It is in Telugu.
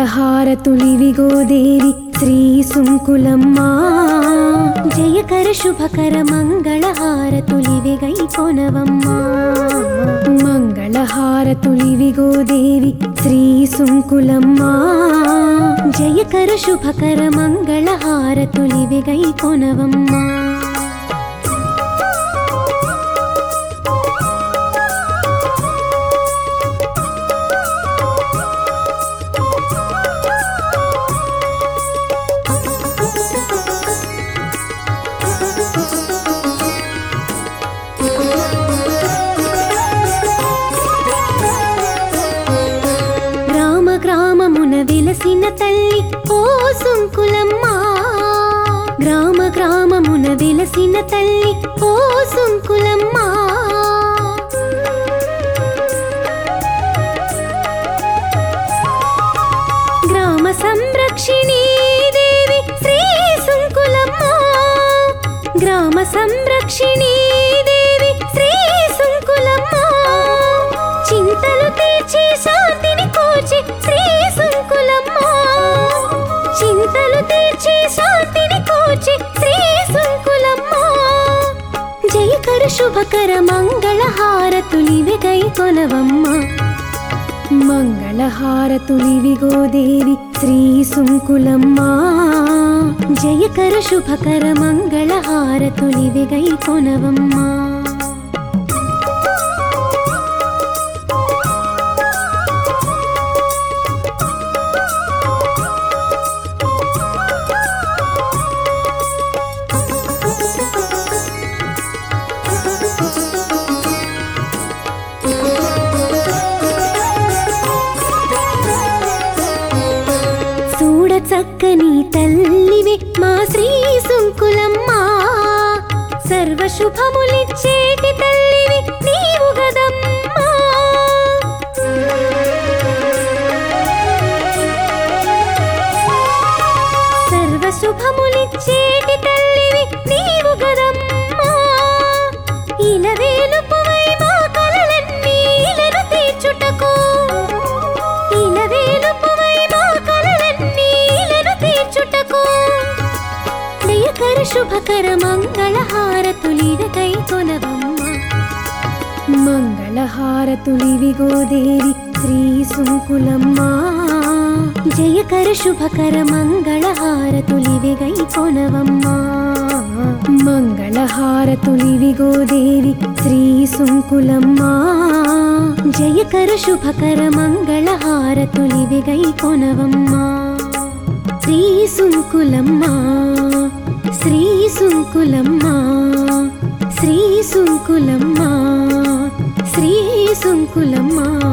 మంగళహారతులివిగో దేవి శ్రీ సుంకులమ్మ జయకర శుభకర మంగళహారతులివిగై కొనవమ్మ మంగళహారతులివిగో దేవి శ్రీ సుంకులమ్మ జయకర శుభకర మంగళహారతులివిగై కొనవమ్మ గ్రామ గ్రామమున వెలసిన తల్లి ఓ సుంకులమ్మ గ్రామ గ్రామమున వెలసిన తల్లి ఓ సుంకులమ్మ గ్రామ సంరక్షిణీ దేవి శ్రీ సుంకులమ్మ గ్రామ సంరక్షిణీ దేవి శ్రీ సుంకులమ్మ చింతలు తీర్చి శాంతిని కోచి శ్రీ సుంకులమ్మ చింతలు తీర్చి శాంతిని కోచి శ్రీ సుంకులమ్మ జయకర శుభకర మంగళ హారతులివి గై కొనవమ్మ మంగళహారతులివిగో దేవి శ్రీ సుంకులమ్మ జయకర శుభకర మంగళహారతులివిగై కొనవమ్మ చూడ చక్కని తల్లివి మా శ్రీ సుంకులమ్మ సర్వ శుభములిచ్చేటి తల్లివి నీవు గదమ్మా సర్వ శుభములిచ్చేటి తల్లివి నీవు గదమ్మా ఇలవేలుపువై మా కలలన్నీ ఇలను తీర్చుటకు ఇలవేలుపువై మా కలలన్నీ ఇలను తీర్చుటకు దయకర శుభకర మంగళ హారతులివకై కొనవమ్మ మంగళహారతులివిగో దేవి శ్రీ సుంకులమ్మ జయకర శుభకర మంగళహారతులివిగై కొనవమ్మ మంగళహారతులివిగో దేవి శ్రీ సుంకులమ్మ జయకర శుభకర మంగళహారతులివిగై కొనవమ్మ శ్రీ సుంకులమ్మ శ్రీ సుంకులమ్మ శ్రీ సుంకులమ్మ శ్రీ సుంకులమ్మ